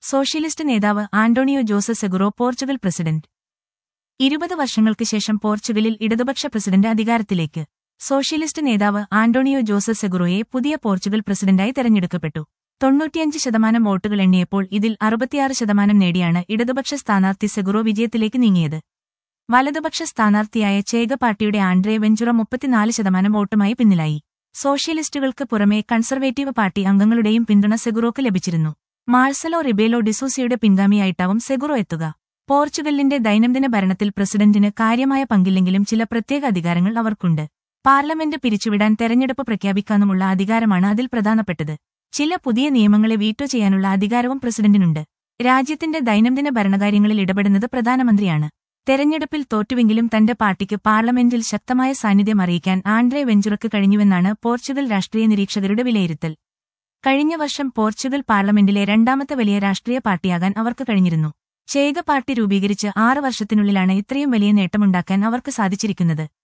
socialist നേതാവ് Antonio Joseph Seguro Portugal president ഇരുപത് വർഷങ്ങൾക്ക് ശേഷം പോർച്ചുഗലിൽ ഇടതുപക്ഷ പ്രസിഡന്റ് അധികാരത്തിലേക്ക് സോഷ്യലിസ്റ്റ് നേതാവ് ആന്റോണിയോ ജോസഫ് സെഗുറോയെ പുതിയ പോർച്ചുഗൽ പ്രസിഡന്റായി തെരഞ്ഞെടുക്കപ്പെട്ടു തൊണ്ണൂറ്റിയഞ്ച് ശതമാനം വോട്ടുകൾ എണ്ണിയപ്പോൾ ഇതിൽ അറുപത്തിയാറ് ശതമാനം നേടിയാണ് ഇടതുപക്ഷ സ്ഥാനാർത്ഥി സെഗുറോ വിജയത്തിലേക്ക് നീങ്ങിയത് വലതുപക്ഷ സ്ഥാനാർത്ഥിയായ ചേക പാർട്ടിയുടെ ആൻഡ്രേ വെഞ്ചുറ മുപ്പത്തിനാല് ശതമാനം വോട്ടുമായി പിന്നിലായി സോഷ്യലിസ്റ്റുകൾക്ക് പുറമെ കൺസർവേറ്റീവ് പാർട്ടി അംഗങ്ങളുടെയും പിന്തുണ സെഗുറോക്ക് ലഭിച്ചിരുന്നു മാഴ്സലോ റിബേലോ ഡിസൂസിയുടെ പിൻഗാമിയായിട്ടാവും സെഗുറോ എത്തുക പോർച്ചുഗലിന്റെ ദൈനംദിന ഭരണത്തിൽ പ്രസിഡന്റിന് കാര്യമായ പങ്കില്ലെങ്കിലും ചില പ്രത്യേക അധികാരങ്ങൾ അവർക്കുണ്ട് പാർലമെന്റ് പിരിച്ചുവിടാൻ തെരഞ്ഞെടുപ്പ് പ്രഖ്യാപിക്കാനുമുള്ള അധികാരമാണ് അതിൽ പ്രധാനപ്പെട്ടത് ചില പുതിയ നിയമങ്ങളെ വീറ്റോ ചെയ്യാനുള്ള അധികാരവും പ്രസിഡന്റിനുണ്ട് രാജ്യത്തിന്റെ ദൈനംദിന ഭരണകാര്യങ്ങളിൽ ഇടപെടുന്നത് പ്രധാനമന്ത്രിയാണ് തെരഞ്ഞെടുപ്പിൽ തോറ്റുവെങ്കിലും തന്റെ പാർട്ടിക്ക് പാർലമെന്റിൽ ശക്തമായ സാന്നിധ്യം അറിയിക്കാൻ ആൻഡ്രേ വെഞ്ചുറക്ക് കഴിഞ്ഞുവെന്നാണ് പോർച്ചുഗൽ രാഷ്ട്രീയ നിരീക്ഷകരുടെ വിലയിരുത്തൽ കഴിഞ്ഞ വർഷം പോർച്ചുഗൽ പാർലമെന്റിലെ രണ്ടാമത്തെ വലിയ രാഷ്ട്രീയ പാർട്ടിയാകാൻ അവർക്ക് കഴിഞ്ഞിരുന്നു ചേക പാർട്ടി രൂപീകരിച്ച് ആറ് വർഷത്തിനുള്ളിലാണ് ഇത്രയും വലിയ നേട്ടമുണ്ടാക്കാൻ അവർക്ക് സാധിച്ചിരിക്കുന്നത്